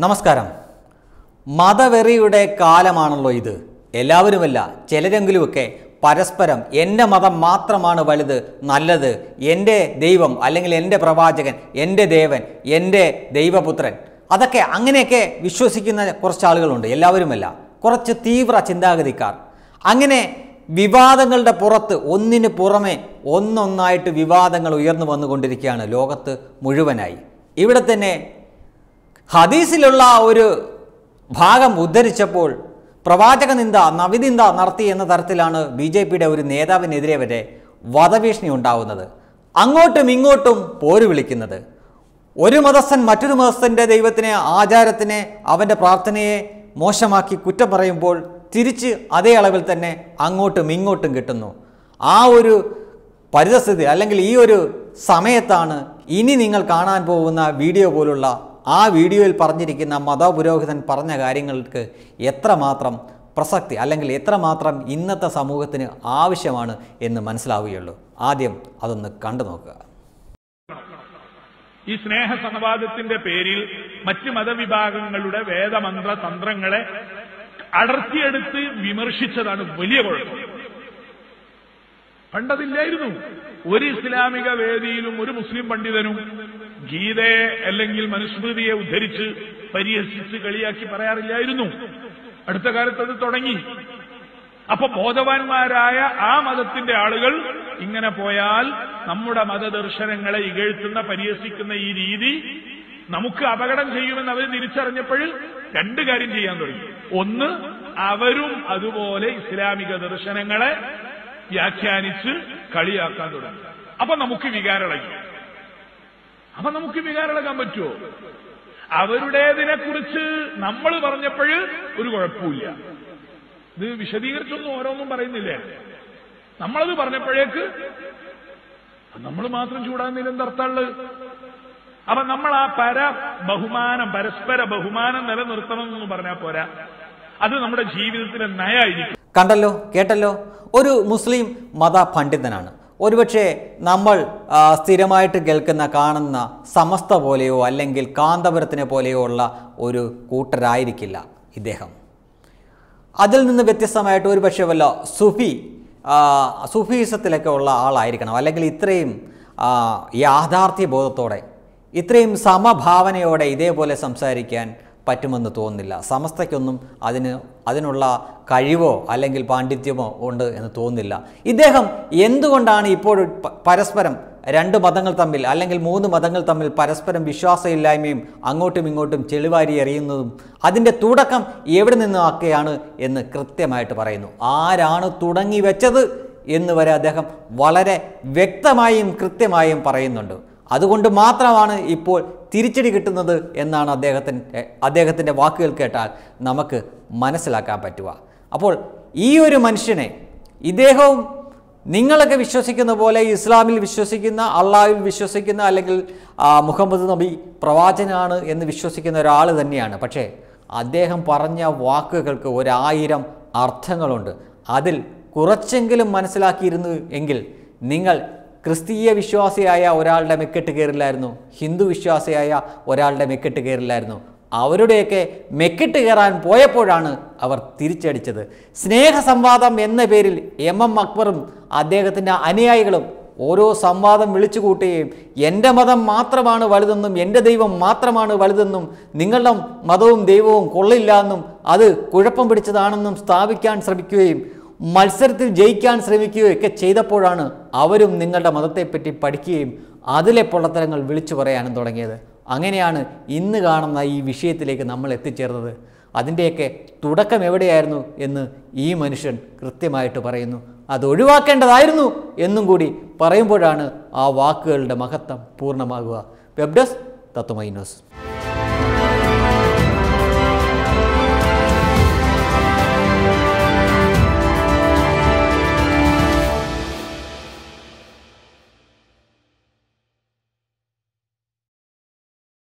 നമസ്കാരം മതവെറിയുടെ കാലമാണല്ലോ ഇത് എല്ലാവരുമല്ല ചിലരെങ്കിലുമൊക്കെ പരസ്പരം എൻ്റെ മതം മാത്രമാണ് വലുത് നല്ലത് എൻ്റെ ദൈവം അല്ലെങ്കിൽ എൻ്റെ പ്രവാചകൻ എൻ്റെ ദേവൻ എൻ്റെ ദൈവപുത്രൻ അതൊക്കെ അങ്ങനെയൊക്കെ വിശ്വസിക്കുന്ന കുറച്ച് ആളുകളുണ്ട് എല്ലാവരുമല്ല കുറച്ച് തീവ്ര ചിന്താഗതിക്കാർ അങ്ങനെ വിവാദങ്ങളുടെ പുറത്ത് ഒന്നിന് പുറമെ ഒന്നൊന്നായിട്ട് വിവാദങ്ങൾ ഉയർന്നു വന്നുകൊണ്ടിരിക്കുകയാണ് ലോകത്ത് മുഴുവനായി ഇവിടെ തന്നെ ഹദീസിലുള്ള ഒരു ഭാഗം ഉദ്ധരിച്ചപ്പോൾ പ്രവാചക നിന്ദ നവിനിന്ദ നടത്തി എന്ന തരത്തിലാണ് ബി ജെ പിയുടെ ഒരു നേതാവിനെതിരെ വരെ വധഭീഷണി ഉണ്ടാവുന്നത് അങ്ങോട്ടും ഇങ്ങോട്ടും പോര് വിളിക്കുന്നത് ഒരു മതസ്ഥൻ മറ്റൊരു മതസ്ഥൻ്റെ ദൈവത്തിനെ ആചാരത്തിനെ അവൻ്റെ പ്രാർത്ഥനയെ മോശമാക്കി കുറ്റം പറയുമ്പോൾ തിരിച്ച് അതേ അളവിൽ തന്നെ അങ്ങോട്ടും ഇങ്ങോട്ടും കിട്ടുന്നു ആ ഒരു പരിതസ്ഥിതി അല്ലെങ്കിൽ ഈ ഒരു സമയത്താണ് ഇനി നിങ്ങൾ കാണാൻ പോകുന്ന വീഡിയോ പോലുള്ള ആ വീഡിയോയിൽ പറഞ്ഞിരിക്കുന്ന മതപുരോഹിതൻ പറഞ്ഞ കാര്യങ്ങൾക്ക് എത്രമാത്രം പ്രസക്തി അല്ലെങ്കിൽ എത്രമാത്രം ഇന്നത്തെ സമൂഹത്തിന് ആവശ്യമാണ് എന്ന് മനസ്സിലാവുകയുള്ളൂ ആദ്യം അതൊന്ന് കണ്ടു നോക്കുക ഈ സ്നേഹ സംവാദത്തിന്റെ പേരിൽ മറ്റ് മതവിഭാഗങ്ങളുടെ വേദമന്ത്ര തന്ത്രങ്ങളെ അടർത്തിയെടുത്ത് വിമർശിച്ചതാണ് വലിയ കുഴപ്പം പണ്ടതില്ലായിരുന്നു ഒരു ഇസ്ലാമിക വേദിയിലും ഒരു മുസ്ലിം പണ്ഡിതനും ഗീതയെ അല്ലെങ്കിൽ മനുസ്മൃതിയെ ഉദ്ധരിച്ച് പരിഹസിച്ച് കളിയാക്കി പറയാറില്ലായിരുന്നു അടുത്ത കാലത്ത് അത് തുടങ്ങി അപ്പൊ ബോധവാന്മാരായ ആ മതത്തിന്റെ ആളുകൾ ഇങ്ങനെ പോയാൽ നമ്മുടെ മതദർശനങ്ങളെ ഇകഴ്ത്തുന്ന പരിഹസിക്കുന്ന ഈ രീതി നമുക്ക് അപകടം ചെയ്യുമെന്ന് അവർ തിരിച്ചറിഞ്ഞപ്പോൾ രണ്ട് കാര്യം ചെയ്യാൻ തുടങ്ങി ഒന്ന് അവരും അതുപോലെ ഇസ്ലാമിക ദർശനങ്ങളെ വ്യാഖ്യാനിച്ച് കളിയാക്കാൻ തുടങ്ങി അപ്പൊ നമുക്ക് വികാരളകി അപ്പൊ നമുക്ക് വികാരളകാൻ പറ്റുമോ അവരുടേതിനെ കുറിച്ച് നമ്മൾ പറഞ്ഞപ്പോൾ ഒരു കുഴപ്പമില്ല ഇത് വിശദീകരിച്ചൊന്നും ഓരോന്നും പറയുന്നില്ലേ നമ്മളത് പറഞ്ഞപ്പോഴേക്ക് നമ്മൾ മാത്രം ചൂടാകുന്നതിൽ എന്തർത്ഥമുള്ളത് അപ്പൊ നമ്മൾ ആ പര ബഹുമാനം പരസ്പര ബഹുമാനം നിലനിർത്തണം എന്ന് പറഞ്ഞാൽ പോരാ അത് നമ്മുടെ ജീവിതത്തിലെ നയായിരിക്കും കണ്ടല്ലോ കേട്ടല്ലോ ഒരു മുസ്ലിം മത പണ്ഡിതനാണ് ഒരുപക്ഷെ നമ്മൾ ആ, സ്ഥിരമായിട്ട് കേൾക്കുന്ന കാണുന്ന സമസ്ത പോലെയോ അല്ലെങ്കിൽ കാന്തപുരത്തിനെ പോലെയോ ഉള്ള ഒരു കൂട്ടരായിരിക്കില്ല ഇദ്ദേഹം അതിൽ നിന്ന് വ്യത്യസ്തമായിട്ട് ഒരു പക്ഷേ വല്ല സുഫി ആ, സുഫീസത്തിലൊക്കെ ഉള്ള ആളായിരിക്കണം അല്ലെങ്കിൽ ഇത്രയും ആ, യാഥാർത്ഥ്യ ബോധത്തോടെ ഇത്രയും സമഭാവനയോടെ ഇതേപോലെ സംസാരിക്കാൻ പറ്റുമെന്ന് തോന്നുന്നില്ല സമസ്തയ്ക്കൊന്നും അതിന് അതിനുള്ള കഴിവോ അല്ലെങ്കിൽ പാണ്ഡിത്യമോ ഉണ്ട് എന്ന് തോന്നുന്നില്ല ഇദ്ദേഹം എന്തുകൊണ്ടാണ് ഇപ്പോൾ പ- പരസ്പരം രണ്ട് മതങ്ങൾ തമ്മിൽ അല്ലെങ്കിൽ മൂന്ന് മതങ്ങൾ തമ്മിൽ പരസ്പരം വിശ്വാസമില്ലായ്മയും അങ്ങോട്ടും ഇങ്ങോട്ടും ചെളിവാരി എറിയുന്നതും അതിൻ്റെ തുടക്കം എവിടെ നിന്നൊക്കെയാണ് എന്ന് കൃത്യമായിട്ട് പറയുന്നു ആരാണ് തുടങ്ങി വെച്ചത് എന്ന് വരെ അദ്ദേഹം വളരെ വ്യക്തമായും കൃത്യമായും പറയുന്നുണ്ട് അതുകൊണ്ട് മാത്രമാണ് ഇപ്പോൾ തിരിച്ചടി കിട്ടുന്നത് എന്നാണ് അദ്ദേഹത്തിൻ്റെ അദ്ദേഹത്തിൻ്റെ വാക്കുകൾ കേട്ടാൽ നമുക്ക് മനസ്സിലാക്കാൻ പറ്റുക അപ്പോൾ ഈ ഒരു മനുഷ്യനെ ഇദ്ദേഹവും നിങ്ങളൊക്കെ വിശ്വസിക്കുന്ന പോലെ ഇസ്ലാമിൽ വിശ്വസിക്കുന്ന അള്ളാഹിൽ വിശ്വസിക്കുന്ന അല്ലെങ്കിൽ ആ, മുഹമ്മദ് നബി പ്രവാചനാണ് എന്ന് വിശ്വസിക്കുന്ന ഒരാൾ തന്നെയാണ് പക്ഷേ അദ്ദേഹം പറഞ്ഞ വാക്കുകൾക്ക് ഒരായിരം അർത്ഥങ്ങളുണ്ട് അതിൽ കുറച്ചെങ്കിലും മനസ്സിലാക്കിയിരുന്നു എങ്കിൽ നിങ്ങൾ ക്രിസ്തീയ വിശ്വാസിയായ ഒരാളുടെ മെക്കെട്ട് കയറില്ലായിരുന്നു ഹിന്ദു വിശ്വാസിയായ ഒരാളുടെ മെക്കെട്ട് കയറില്ലായിരുന്നു അവരുടെയൊക്കെ മെക്കിട്ട് കയറാൻ പോയപ്പോഴാണ് അവർ തിരിച്ചടിച്ചത് സ്നേഹസംവാദം എന്ന പേരിൽ എം എം അക്ബറും അദ്ദേഹത്തിൻ്റെ അനുയായികളും ഓരോ സംവാദം വിളിച്ചു കൂട്ടുകയും എൻ്റെ മതം മാത്രമാണ് വലുതെന്നും എൻ്റെ ദൈവം മാത്രമാണ് വലുതെന്നും നിങ്ങളുടെ മതവും ദൈവവും കൊള്ളില്ല എന്നും അത് കുഴപ്പം പിടിച്ചതാണെന്നും സ്ഥാപിക്കാൻ ശ്രമിക്കുകയും മത്സരത്തിൽ ജയിക്കാൻ ശ്രമിക്കുകയും ഒക്കെ ചെയ്തപ്പോഴാണ് അവരും നിങ്ങളുടെ മതത്തെപ്പറ്റി പഠിക്കുകയും അതിലെ പൊള്ളത്തരങ്ങൾ വിളിച്ചു പറയാനും തുടങ്ങിയത് അങ്ങനെയാണ് ഇന്ന് കാണുന്ന ഈ വിഷയത്തിലേക്ക് നമ്മൾ എത്തിച്ചേർന്നത് അതിൻ്റെയൊക്കെ തുടക്കം എവിടെയായിരുന്നു എന്ന് ഈ മനുഷ്യൻ കൃത്യമായിട്ട് പറയുന്നു അത് ഒഴിവാക്കേണ്ടതായിരുന്നു എന്നും കൂടി പറയുമ്പോഴാണ് ആ വാക്കുകളുടെ മഹത്വം പൂർണ്ണമാകുക വെബ് ഡെസ്ക് തത്വമൈ ന്യൂസ്